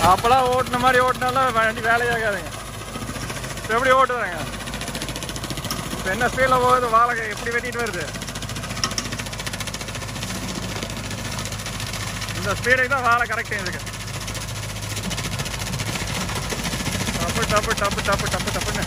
அப்பெல்லாம் ஓட்டுன மாதிரி ஓட்டினாலும் வண்டி வேலையாகாதுங்க இப்போ எப்படி ஓட்டுறாங்க இப்போ என்ன ஸ்பீடில் போகுது வாழை எப்படி வெட்டிட்டு வருது இந்த ஸ்பீடுக்கு தான் வாழை கரெக்ட் இதுக்கு டப்பு டப்பு டப்பு டப்பு டப்பு டப்புன்னு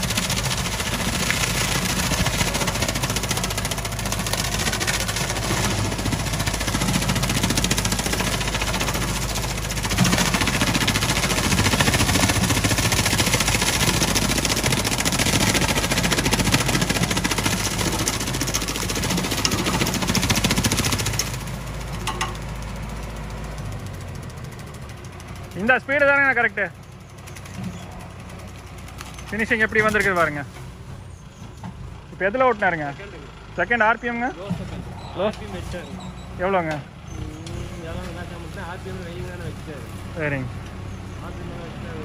இந்த ஸ்பீடு தானே கரெக்டு ஃபினிஷிங் எப்படி வந்திருக்கு பாருங்க இப்போ எதில் ஓட்டினாருங்க செகண்ட் ஆர்பிஎம்ங்க ஆர்பிஎம் வச்சாரு எவ்வளோங்க இதெல்லாம் காட்ட மட்டும் ஆர்பிஎம் வெயில் தானே வச்சாரு சரிங்க ஆர்பிஎம் வச்சாரு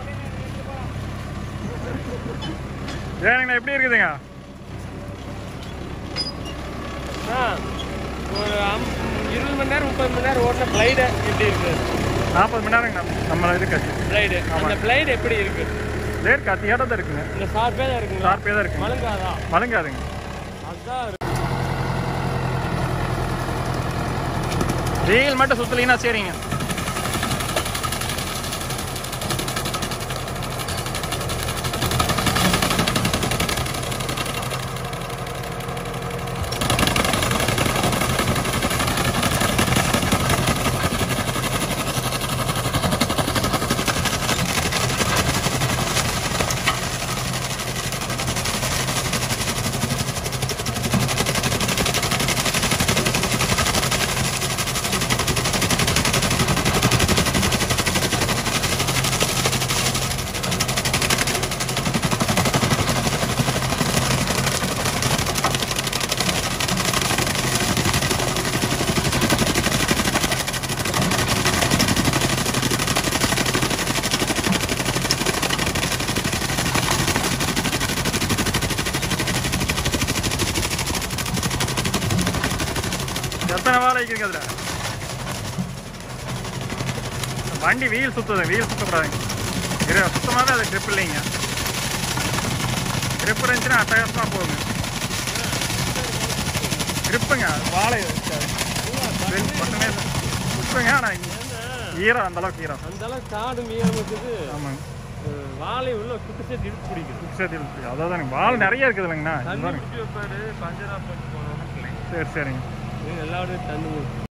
ஏனுங்கண்ணா எப்படி இருக்குதுங்க ஒரு அம்- இருபது மணி நேரம் முப்பது மணி நேரம் ஓட்டின பிளைடு எப்படி இருக்கு நாற்பது மணி நேரங்க நம்ம நம்ம இதுக்கு பிளைடு அந்த பிளைடு எப்படி இருக்கு லேட் கத்தியாட்ட தான் இருக்குங்க இந்த ஷார்ப்பே தான் இருக்குங்களா ஷார்ப்பே தான் இருக்குங்க மழுங்காதா மலங்காதுங்க அதுதான் வீல் மட்டும் சுத்தலைன்னா சரிங்க எத்தனை வாரம் இருக்குங்க அதில் வண்டி வீல் சுத்துது வீல் சுத்தக்கூடாதுங்க இரு சுத்தமாகவே அது grip இல்லைங்க grip இருந்துச்சுன்னா அட்டகாசமாக போகுங்க gripங்க வாழை இருக்காது பெல் மட்டுமே சுற்றுங்க ஆனால் ஈரம் அந்த அளவுக்கு ஈரம் அந்த அளவுக்கு காடு மீறம் இருக்குது ஆமாங்க அஹ் வாழை உள்ள குட்டு சேர்த்து இழுத்து பிடிக்குது சரி அதான் வால் நிறைய இருக்குது இல்லைங்கண்ணா இது தண்ணி பாருங்க குட்டி வைப்பாரு பஞ்சரா போட்டு போனோம் சரி சரிங்க எல்லாரும் தண்ணி